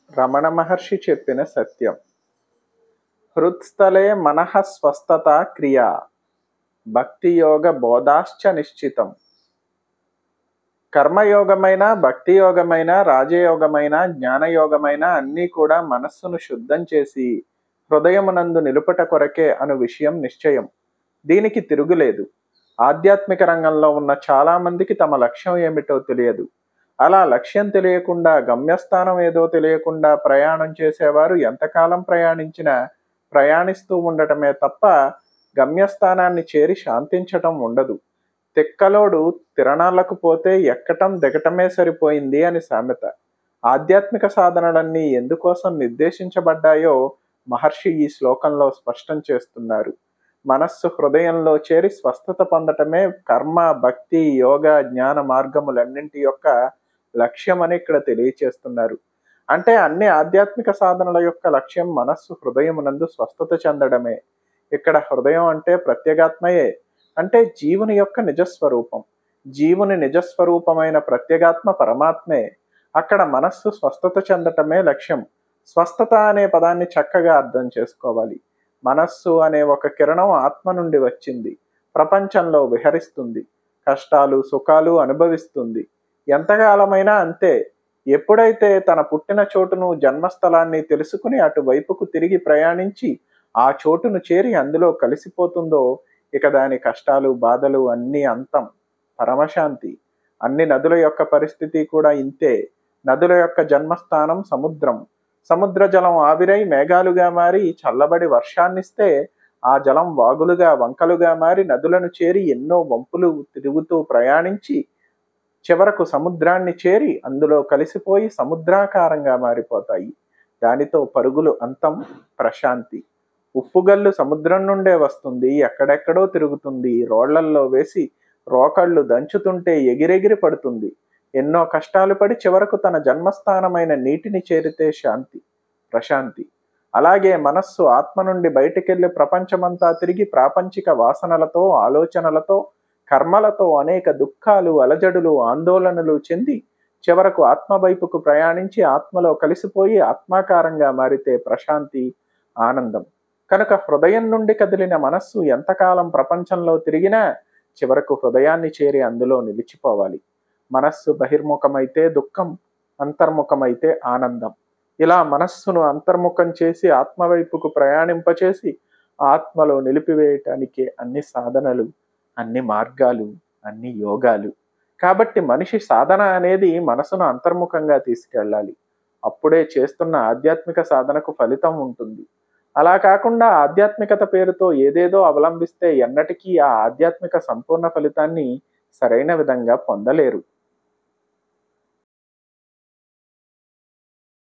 రమణ మహర్షి చెప్పిన సత్యం హృత్స్థలే మనః స్వస్థత క్రియ భక్తి యోగ బోధాశ్చ నిశ్చితం కర్మయోగమైన భక్తి యోగమైన రాజయోగమైన జ్ఞానయోగమైన అన్నీ కూడా మనస్సును శుద్ధం చేసి హృదయమునందు నిలుపట కొరకే అను విషయం నిశ్చయం దీనికి తిరుగులేదు ఆధ్యాత్మిక రంగంలో ఉన్న చాలా మందికి తమ లక్ష్యం ఏమిటో తెలియదు అలా లక్ష్యం తెలియకుండా గమ్యస్థానం ఏదో తెలియకుండా ప్రయాణం చేసేవారు ఎంతకాలం ప్రయాణించినా ప్రయాణిస్తూ ఉండటమే తప్ప గమ్యస్థానాన్ని చేరి శాంతించటం ఉండదు తిక్కలోడు తిరణాలకు పోతే ఎక్కటం దిగటమే సరిపోయింది అని సామెత ఆధ్యాత్మిక సాధనలన్నీ ఎందుకోసం నిర్దేశించబడ్డాయో మహర్షి ఈ శ్లోకంలో స్పష్టం చేస్తున్నారు మనస్సు హృదయంలో చేరి స్వస్థత పొందటమే కర్మ భక్తి యోగ జ్ఞాన మార్గములన్నింటి యొక్క లక్ష్యమని ఇక్కడ తెలియచేస్తున్నారు అంటే అన్ని ఆధ్యాత్మిక సాధనల యొక్క లక్ష్యం మనస్సు హృదయమునందు స్వస్థత చెందడమే ఇక్కడ హృదయం అంటే ప్రత్యేగాత్మయే అంటే జీవుని యొక్క నిజస్వరూపం జీవుని నిజస్వరూపమైన ప్రత్యేగాత్మ పరమాత్మే అక్కడ మనస్సు స్వస్థత చెందటమే లక్ష్యం స్వస్థత అనే పదాన్ని చక్కగా అర్థం చేసుకోవాలి మనస్సు అనే ఒక కిరణం ఆత్మ నుండి వచ్చింది ప్రపంచంలో విహరిస్తుంది కష్టాలు సుఖాలు అనుభవిస్తుంది ఎంతకాలమైనా అంతే ఎప్పుడైతే తన పుట్టిన చోటును జన్మస్థలాన్ని తెలుసుకుని అటువైపుకు తిరిగి ప్రయాణించి ఆ చోటును చేరి అందులో కలిసిపోతుందో ఇక దాని కష్టాలు బాధలు అన్నీ అంతం పరమశాంతి అన్ని నదుల యొక్క పరిస్థితి కూడా ఇంతే నదుల యొక్క జన్మస్థానం సముద్రం సముద్ర జలం ఆవిరై మేఘాలుగా మారి చల్లబడి వర్షాన్నిస్తే ఆ జలం వాగులుగా వంకలుగా మారి నదులను చేరి ఎన్నో వంపులు తిరుగుతూ ప్రయాణించి చివరకు సముద్రాన్ని చేరి అందులో కలిసిపోయి సముద్రాకారంగా మారిపోతాయి దానితో పరుగులు అంతం ప్రశాంతి ఉప్పుగల్లు సముద్రం నుండే వస్తుంది ఎక్కడెక్కడో తిరుగుతుంది రోళ్లల్లో వేసి రోకళ్ళు దంచుతుంటే ఎగిరెగిరి పడుతుంది ఎన్నో కష్టాలు పడి చివరకు తన జన్మస్థానమైన నీటిని చేరితే శాంతి ప్రశాంతి అలాగే మనస్సు ఆత్మ నుండి బయటికెళ్లి ప్రపంచమంతా తిరిగి ప్రాపంచిక వాసనలతో ఆలోచనలతో కర్మలతో అనేక దుఃఖాలు అలజడులు ఆందోళనలు చెంది చివరకు ఆత్మ వైపుకు ప్రయాణించి ఆత్మలో కలిసిపోయి ఆత్మాకారంగా మారితే ప్రశాంతి ఆనందం కనుక హృదయం నుండి కదిలిన మనస్సు ఎంతకాలం ప్రపంచంలో తిరిగినా చివరకు హృదయాన్ని చేరి అందులో నిలిచిపోవాలి మనస్సు బహిర్ముఖమైతే దుఃఖం అంతర్ముఖమైతే ఆనందం ఇలా మనస్సును అంతర్ముఖం చేసి ఆత్మ వైపుకు ప్రయాణింపచేసి ఆత్మలో నిలిపివేయటానికే అన్ని సాధనలు అన్ని మార్గాలు అన్ని యోగాలు కాబట్టి మనిషి సాధన అనేది మనసును అంతర్ముఖంగా తీసుకెళ్ళాలి అప్పుడే చేస్తున్న ఆధ్యాత్మిక సాధనకు ఫలితం ఉంటుంది అలా కాకుండా ఆధ్యాత్మికత పేరుతో ఏదేదో అవలంబిస్తే ఎన్నటికీ ఆ ఆధ్యాత్మిక సంపూర్ణ ఫలితాన్ని సరైన విధంగా పొందలేరు